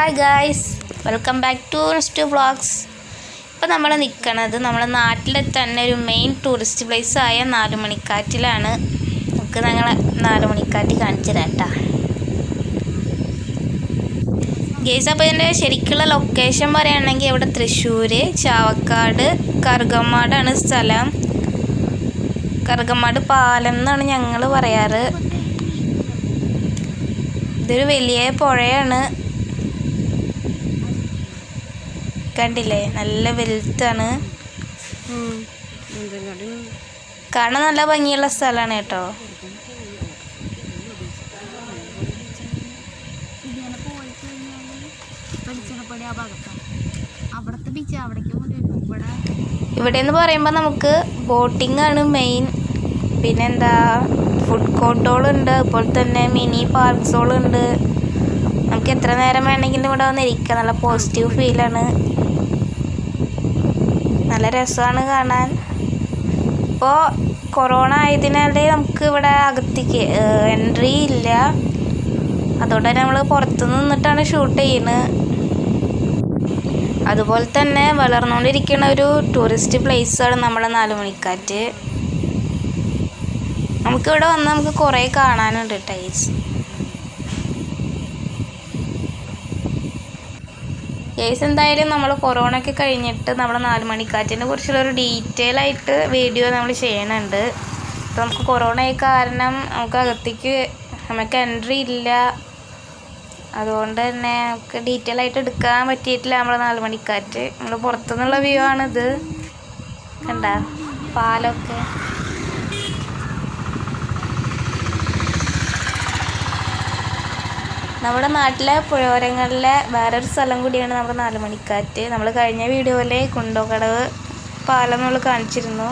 hi guys welcome back to next vlogs ഇപ്പോൾ നമ്മൾ നിൽക്കണത് നമ്മുടെ നാട്ടിലെ തന്നെ ഒരു മെയിൻ ടൂറിസ്റ്റ് പ്ലേസ് ആയ നാലുമണിക്കാറ്റിലാണ് നമുക്ക് ഞങ്ങളെ നാലുമണിക്കാറ്റ് കാണിച്ചു തരാം കേട്ടോ ഗേസ് അപ്പോൾ ഇതിൻ്റെ ശരിക്കുള്ള ലൊക്കേഷൻ പറയുകയാണെങ്കിൽ ഇവിടെ തൃശ്ശൂർ ചാവക്കാട് കറുകമ്മാടാണ് സ്ഥലം കറുകമ്മാട് പാലം എന്നാണ് ഞങ്ങൾ പറയാറ് ഇതൊരു വലിയ പുഴയാണ് കണ്ടില്ലേ നല്ല വലുതാണ് കാണാൻ നല്ല ഭംഗിയുള്ള സ്ഥലമാണ് കേട്ടോ ഇങ്ങനെ പോയി കഴിഞ്ഞാല് വെളിച്ചെണ്ണപ്പടി ആ ഭാഗത്താണ് അവിടുത്തെ ബീച്ച് അവിടേക്ക് കൊണ്ടുവരും ഇവിടെ ഇവിടെ എന്ന് പറയുമ്പോൾ നമുക്ക് ബോട്ടിംഗ് ആണ് മെയിൻ പിന്നെന്താ ഫുഡ് കോർട്ടുകളുണ്ട് അതുപോലെ തന്നെ മിനി പാർക്സുകളുണ്ട് നമുക്ക് എത്ര നേരം വേണമെങ്കിലും ഇവിടെ വന്നിരിക്കാം നല്ല പോസിറ്റീവ് ഫീലാണ് നല്ല രസമാണ് കാണാൻ ഇപ്പോൾ കൊറോണ ആയതിനാൽ നമുക്ക് ഇവിടെ അകത്തേക്ക് എൻട്രി ഇല്ല അതുകൊണ്ട് തന്നെ നമ്മൾ പുറത്തു നിന്നിട്ടാണ് ഷൂട്ട് ചെയ്യുന്നത് അതുപോലെ തന്നെ വളർന്നുകൊണ്ടിരിക്കുന്ന ഒരു ടൂറിസ്റ്റ് പ്ലേസാണ് നമ്മുടെ നാലുമണിക്കാറ്റ് നമുക്കിവിടെ വന്ന് നമുക്ക് കുറേ കാണാനുണ്ട് ടൈസ് കേസ് എന്തായാലും നമ്മൾ കൊറോണ ഒക്കെ കഴിഞ്ഞിട്ട് നമ്മുടെ നാലുമണിക്കാറ്റിനെ കുറിച്ചുള്ള ഒരു ഡീറ്റെയിൽ ആയിട്ട് വീഡിയോ നമ്മൾ ചെയ്യണുണ്ട് അപ്പോൾ നമുക്ക് കൊറോണ ആയ കാരണം നമുക്ക് അകത്തേക്ക് നമുക്ക് എൻട്രി ഇല്ല അതുകൊണ്ട് തന്നെ നമുക്ക് ഡീറ്റെയിൽ ആയിട്ട് എടുക്കാൻ പറ്റിയിട്ടില്ല നമ്മുടെ നാല് മണിക്കാറ്റ് നമ്മൾ പുറത്തുനിന്നുള്ള വ്യൂ ആണിത് കണ്ട പാലൊക്കെ നമ്മുടെ നാട്ടിലെ പുഴയോരങ്ങളിലെ വേറൊരു സ്ഥലം കൂടിയാണ് നമ്മുടെ നാല് മണിക്കാറ്റ് നമ്മൾ കഴിഞ്ഞ വീഡിയോയിൽ കുണ്ടോക്കടവ് പാലം നമ്മൾ കാണിച്ചിരുന്നു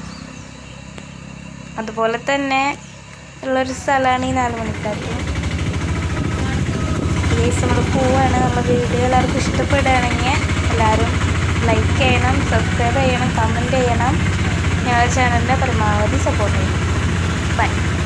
അതുപോലെ തന്നെ ഉള്ളൊരു സ്ഥലമാണ് ഈ നാല് മണിക്കാറ്റ് ഗൈസ് നമ്മൾ പോവാണ് നമ്മുടെ വീഡിയോ എല്ലാവർക്കും ഇഷ്ടപ്പെടുകയാണെങ്കിൽ എല്ലാവരും ലൈക്ക് ചെയ്യണം സബ്സ്ക്രൈബ് ചെയ്യണം കമൻറ്റ് ചെയ്യണം ഞങ്ങളുടെ ചാനലിനെ പരമാവധി സപ്പോർട്ട് ചെയ്യണം ബൈ